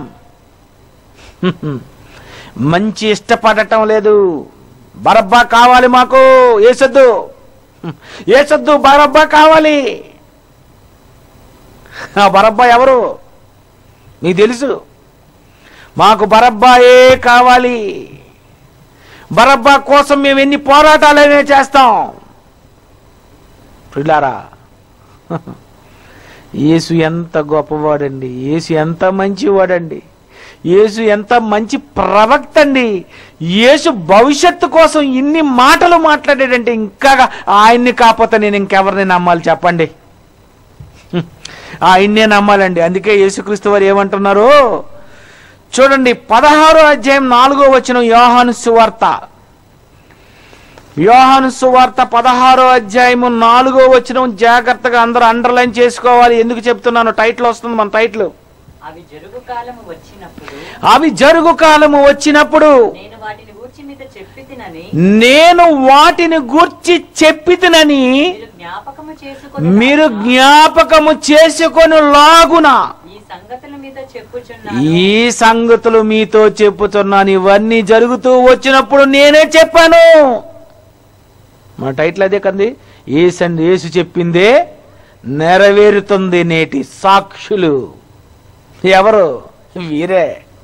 మంచి ఇష్టపడటం లేదు బరబ్బా కావాలి మాకు ఏసొద్దు ఏసొద్దు బరబ్బా కావాలి ఆ బరబ్బా ఎవరు మీకు తెలుసు మాకు బరబ్బాయే కావాలి బరబ్బా కోసం మేము ఎన్ని పోరాటాలనే చేస్తాం పిల్లారా యేసు ఎంత గొప్పవాడండి యేసు ఎంత మంచివాడండి యేసు ఎంత మంచి ప్రవక్త అండి యేసు భవిష్యత్తు కోసం ఇన్ని మాటలు మాట్లాడాడంటే ఇంకా ఆయన్ని కాకపోతే నేను ఇంకెవరిని నమ్మాలి చెప్పండి హ్మ్. ఆయన్నే నమ్మాలండి అందుకే యేసుక్రీస్తు వారు ఏమంటున్నారు చూడండి పదహారో అధ్యాయం నాలుగో వచ్చిన యోహాను సువార్త యోహాను సువార్త పదహారో అధ్యాయము నాలుగో వచ్చిన జాగ్రత్తగా అందరూ అండర్లైన్ చేసుకోవాలి ఎందుకు చెప్తున్నాను టైటిల్ వస్తుంది మన టైటిల్ అవి జరుగు కాలము వచ్చినప్పుడు అవి జరుగు కాలము వచ్చినప్పుడు నేను వాటిని గూర్చి గూర్చి మీతో చెప్పి తినని నేను వాటిని గూర్చి చెప్పితినని మీరు జ్ఞాపకము చేసుకొని మీరు జ్ఞాపకము చేసుకొని లాగున ఈ సంగతులు మీతో చెప్పుచున్నాను ఈ సంగతులు మీతో చెప్పుతున్నాను ఇవన్నీ జరుగుతూ వచ్చినప్పుడు నేనే చెప్పాను మన టైటిల్ అదే కంది ఏసండి యేసు చెప్పిందే నెరవేరుతుంది నేటి సాక్షులు ఎవరు వీరే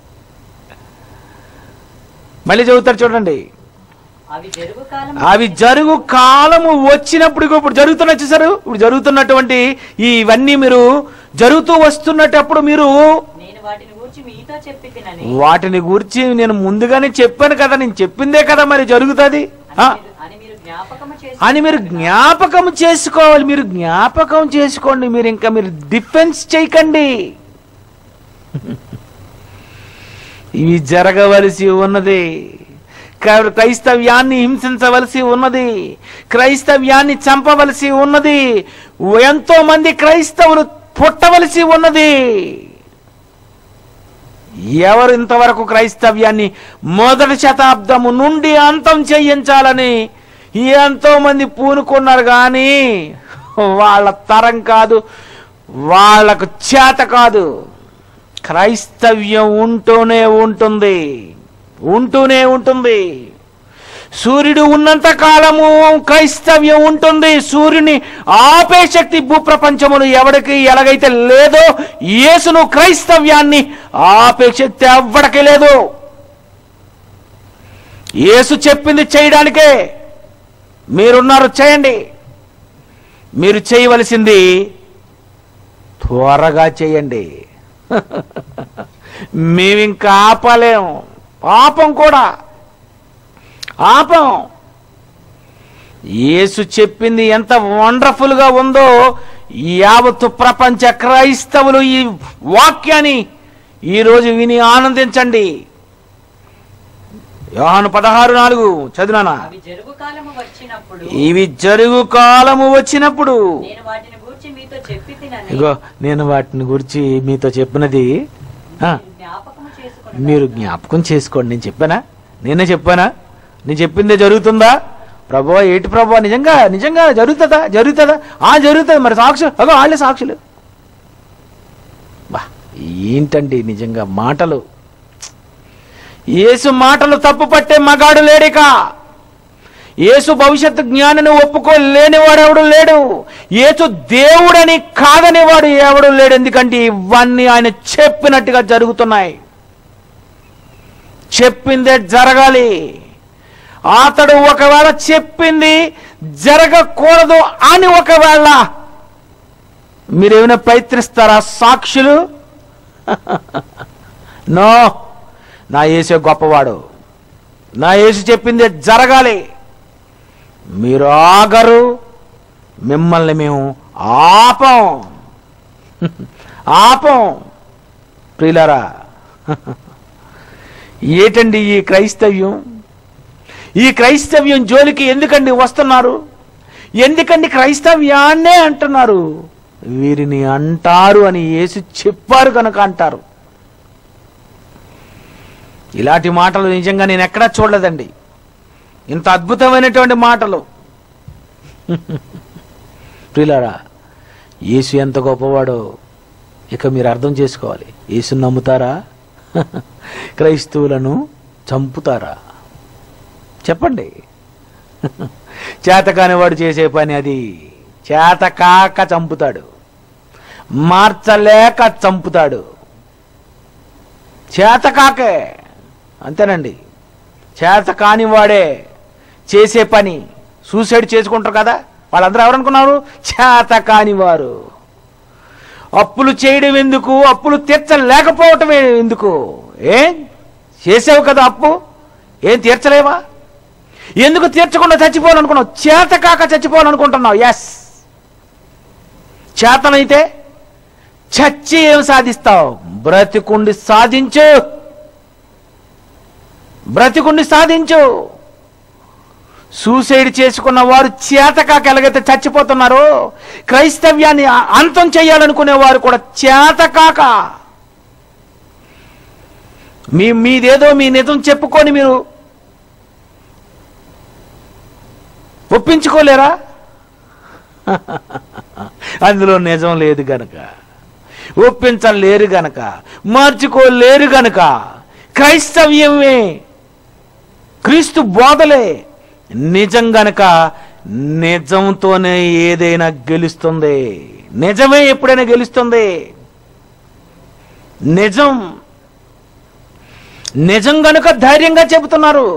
మళ్ళీ చదువుతారు చూడండి అవి జరుగు కాలం అవి జరుగు కాలము వచ్చినప్పుడు ఇగో ఇప్పుడు జరుగుతున్న చూసారు ఇప్పుడు జరుగుతున్నటువంటి ఈ ఇవన్నీ మీరు జరుగుతూ వస్తున్నటప్పుడు మీరు నేను వాటిని గూర్చి మీతో చెప్పి తినని వాటిని గురించి నేను ముందుగానే చెప్పాను కదా నేను చెప్పిందే కదా మరి జరుగుతుంది అని మీరు- అని మీరు జ్ఞాపకము చేసి అని మీరు జ్ఞాపకం చేసుకోవాలి మీరు జ్ఞాపకం చేసుకోండి మీరు ఇంకా మీరు డిఫెన్స్ చేయకండి ఇవి జరగవలసి ఉన్నది క్రై- క్రైస్తవ్యాన్ని హింసించవలసి ఉన్నది క్రైస్తవ్యాన్ని చంపవలసి ఉన్నది ఎంతో మంది క్రైస్తవులు పుట్టవలసి ఉన్నది ఎవరు ఇంతవరకు క్రైస్తవ్యాన్ని మొదటి శతాబ్దము నుండి అంతం చేయించాలని ఎంతో మంది పూనుకున్నారు కానీ వాళ్ళ తరం కాదు వాళ్ళకు చేత కాదు క్రైస్తవ్యం ఉంటూనే ఉంటుంది ఉంటూనే ఉంటుంది సూర్యుడు ఉన్నంత కాలము క్రైస్తవ్యం ఉంటుంది సూర్యుని ఆపే శక్తి భూప్రపంచమును ఎవరికి ఎలాగైతే లేదో యేసును క్రైస్తవ్యాన్ని ఆపే శక్తి ఎవ్వడికి లేదు యేసు చెప్పింది చేయడానికే మీరున్నారు చేయండి మీరు చేయవలసింది త్వరగా చేయండి మేమింకా ఆపలేం పాపం కూడా ఆపం యేసు చెప్పింది ఎంత వండర్ఫుల్గా ఉందో యావత్తు ప్రపంచ క్రైస్తవులు ఈ వాక్యాన్ని ఈరోజు విని ఆనందించండి యోహాను పదహారు నాలుగు చదివానా అవి జరుగు కాలము వచ్చినప్పుడు ఇవి జరుగు కాలము వచ్చినప్పుడు నేను వాటిని గూర్చి మీతో చెప్పి తినని ఇగో నేను వాటిని గురించి మీతో చెప్పినది ఆ, మీరు జ్ఞాపకము చేసుకొని మీరు జ్ఞాపకం చేసుకోండి నేను చెప్పానా నేనే చెప్పానా నేను చెప్పిందే జరుగుతుందా ప్రభు ఏంటి ప్రభు నిజంగా నిజంగా జరుగుతుందా జరుగుతుందా ఆ జరుగుతుంది మరి సాక్షులు అగో వాళ్ళే సాక్షులు బా ఏంటండి నిజంగా మాటలు యేసు మాటలు తప్పు పట్టే మగాడు లేడిక యేసు భవిష్యత్తు జ్ఞానిని ఒప్పుకోలేనివాడు ఎవడు లేడు యేసు దేవుడని కాదనేవాడు ఎవడు లేడు ఎందుకంటే ఇవన్నీ ఆయన చెప్పినట్టుగా జరుగుతున్నాయి చెప్పిందే జరగాలి అతడు ఒకవేళ చెప్పింది జరగకూడదు అని ఒకవేళ మీరేమైనా ప్రయత్నిస్తారా సాక్షులు నో నా యేసే గొప్పవాడు నా యేసు చెప్పింది జరగాలి మీరు ఆగరు మిమ్మల్ని మేము ఆపం ఆపం ప్రియులారా ఏటండి ఈ క్రైస్తవ్యం ఈ క్రైస్తవ్యం జోలికి ఎందుకండి వస్తున్నారు ఎందుకండి క్రైస్తవ్యాన్నే అంటున్నారు వీరిని అంటారు అని యేసు చెప్పారు కనుక అంటారు ఇలాంటి మాటలు నిజంగా నేను ఎక్కడా చూడలేదండి ఇంత అద్భుతమైనటువంటి మాటలు ప్రియులారా యేసు ఎంత గొప్పవాడో ఇక మీరు అర్థం చేసుకోవాలి యేసుని నమ్ముతారా క్రైస్తవులను చంపుతారా చెప్పండి చేతకాని వాడు చేసే పని అది చేత కాక చంపుతాడు మార్చలేక చంపుతాడు చేత కాకే అంతేనండి చేత కాని వాడే చేసే పని సూసైడ్ చేసుకుంటారు కదా వాళ్ళందరూ ఎవరనుకున్నారు చేత కాని వారు అప్పులు చేయడం ఎందుకు అప్పులు తీర్చలేకపోవటం ఎందుకు ఏ చేసావు కదా అప్పు ఏం తీర్చలేవా ఎందుకు తీర్చకుండా చచ్చిపోవాలనుకున్నావు చేత కాక చచ్చిపోవాలనుకుంటున్నావు ఎస్ చేతనైతే చచ్చి ఏం సాధిస్తావు బ్రతికుండి సాధించు బ్రతికుండి సాధించు సూసైడ్ చేసుకున్న వారు చేతకాక ఎలాగైతే చచ్చిపోతున్నారో క్రైస్తవ్యాన్ని అ- అంతం చేయాలనుకునే వారు కూడా చేతకాక మీ మీదేదో మీ నిజం చెప్పుకొని మీరు ఒప్పించుకోలేరా అందులో నిజం లేదు గనక ఒప్పించలేరు గనక మార్చుకోలేరు గనక క్రైస్తవ్యమే క్రీస్తు బోధలే నిజం గనక నిజంతోనే ఏదైనా గెలుస్తుంది నిజమే ఎప్పుడైనా గెలుస్తుంది నిజం నిజం గనుక ధైర్యంగా చెబుతున్నారు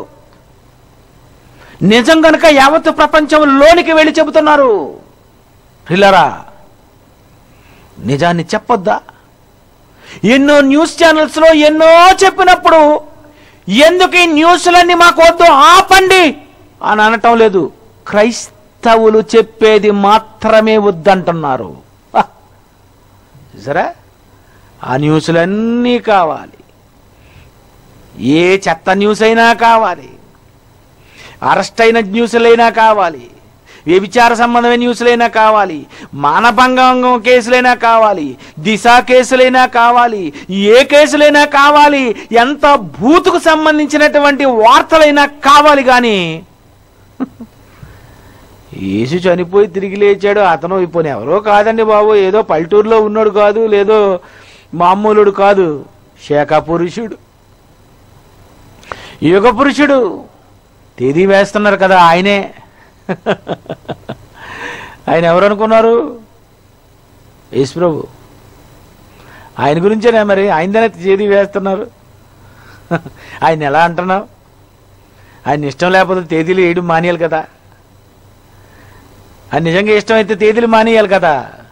నిజం గనుక యావత్ ప్రపంచంలోనికి వెళ్ళి చెబుతున్నారు పిల్లరా నిజాన్ని చెప్పొద్దా ఎన్నో న్యూస్ ఛానల్స్లో ఎన్నో చెప్పినప్పుడు ఎందుకు ఈ న్యూస్లన్నీ మాకు వద్దు ఆపండి అని అనటం లేదు క్రైస్తవులు చెప్పేది మాత్రమే వద్దంటున్నారు హ! చూసారా ఆ న్యూస్లన్నీ కావాలి ఏ చెత్త న్యూస్ అయినా కావాలి అరెస్ట్ అయిన న్యూస్లైనా కావాలి వ్యభిచార సంబంధమైన న్యూస్లైనా కావాలి మానభంగం కేసులైనా కావాలి దిశ కేసులైనా కావాలి ఏ కేసులైనా కావాలి ఎంత భూతుకు సంబంధించినటువంటి వార్తలైనా కావాలి కానీ యేసు చనిపోయి తిరిగి లేచాడు అతను ఇప్పుడు ఎవరో కాదండి బాబు ఏదో పల్లెటూరులో ఉన్నాడు కాదు లేదో మామూలుడు కాదు శేఖ పురుషుడు యుగ పురుషుడు తేదీ వేస్తున్నారు కదా ఆయనే ఆయన ఎవరు అనుకున్నారు యేసు ప్రభు ఆయన గురించేనా మరి ఆయనదనే తేదీ వేస్తున్నారు ఆయన ఎలా అంటున్నావు ఆయన ఇష్టం లేకపోతే తేదీలు వేయడం మానేయాలి కదా ఆయన నిజంగా ఇష్టమైతే తేదీలు మానేయాలి కదా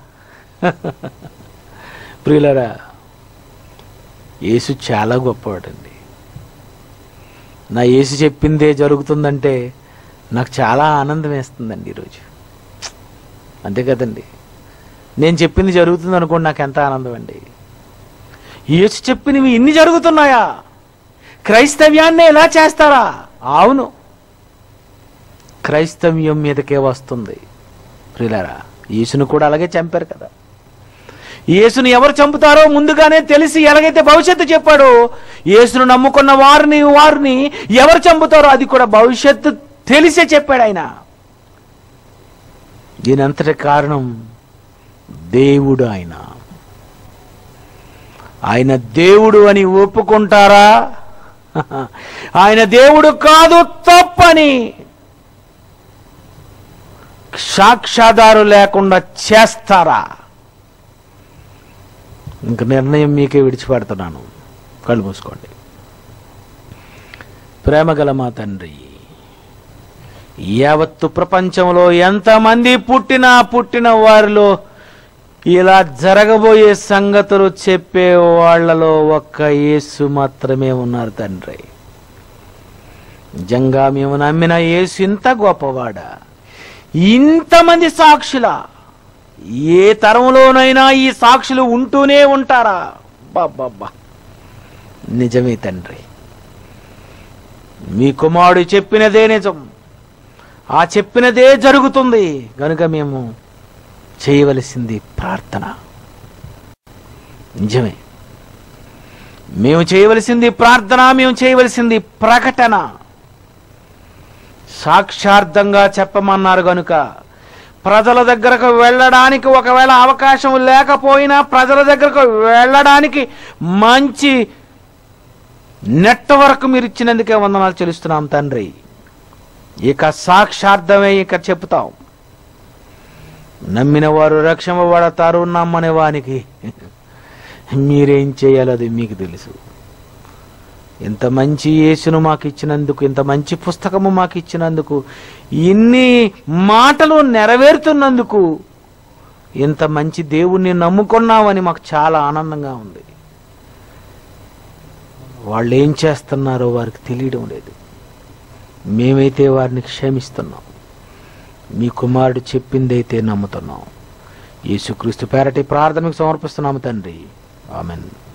ప్రియులరా యేసు చాలా గొప్పవాడండి నా యేసు చెప్పిందే జరుగుతుందంటే నాకు చాలా ఆనందం వేస్తుందండి ఈరోజు అంతే కదండి నేను చెప్పింది జరుగుతుంది అనుకోండి నాకు ఎంత ఆనందం అండి యేసు చెప్పినవి ఇన్ని జరుగుతున్నాయా క్రైస్తవ్యాన్ని ఎలా చేస్తారా అవును క్రైస్తవ్యం మీదకే వస్తుంది ప్రియులారా యేసును కూడా అలాగే చంపారు కదా యేసును ఎవరు చంపుతారో ముందుగానే తెలిసి ఎలాగైతే భవిష్యత్తు చెప్పాడో యేసును నమ్ముకున్న వారిని వారిని ఎవరు చంపుతారో అది కూడా భవిష్యత్తు తెలిసే చెప్పాడు ఆయన దీనంతటి కారణం దేవుడు ఆయన ఆయన దేవుడు అని ఒప్పుకుంటారా ఆయన దేవుడు కాదు తప్పని సాక్ష్యాధారు లేకుండా చేస్తారా ఇంక నిర్ణయం మీకే విడిచిపెడుతున్నాను కళ్ళు మూసుకోండి ప్రేమగల మా తండ్రి యావత్తు ప్రపంచంలో ఎంతమంది పుట్టినా పుట్టిన వారిలో ఇలా జరగబోయే సంగతులు చెప్పే వాళ్ళలో ఒక్క యేసు మాత్రమే ఉన్నారు తండ్రి నిజంగా మేము నమ్మిన యేసు ఇంత గొప్పవాడా ఇంతమంది సాక్షుల ఏ తరంలోనైనా ఈ సాక్షులు ఉంటూనే ఉంటారా బాబ్బా నిజమే తండ్రి మీ కుమారుడు చెప్పినదే నిజం ఆ చెప్పినదే జరుగుతుంది కనుక మేము చేయవలసింది ప్రార్థన నిజమే మేము చేయవలసింది ప్రార్థన మేము చేయవలసింది ప్రకటన సాక్షార్థంగా చెప్పమన్నారు గనుక ప్రజల దగ్గరకు వెళ్ళడానికి ఒకవేళ అవకాశం లేకపోయినా ప్రజల దగ్గరకు వెళ్ళడానికి మంచి నెట్వర్క్ మీరు ఇచ్చినందుకే వందనాలు చెల్లిస్తున్నాం తండ్రి ఇక సాక్షార్థమే ఇక చెప్తాం నమ్మిన వారు రక్షింపబడతారు నమ్మని వానికి మీరేం చేయాలో అది మీకు తెలుసు ఇంత మంచి యేసును మాకు ఇచ్చినందుకు ఇంత మంచి పుస్తకము మాకు ఇచ్చినందుకు ఇన్ని మాటలు నెరవేరుతున్నందుకు ఇంత మంచి దేవుణ్ణి నమ్ముకున్నామని మాకు చాలా ఆనందంగా ఉంది వాళ్ళు ఏం చేస్తున్నారో వారికి తెలియడం లేదు మేమైతే వారిని క్షమిస్తున్నాం మీ కుమారుడు చెప్పిందైతే నమ్ముతున్నాం యేసుక్రీస్తు పేరటి ప్రార్థనకు సమర్పిస్తున్నాము తండ్రి ఆమెన్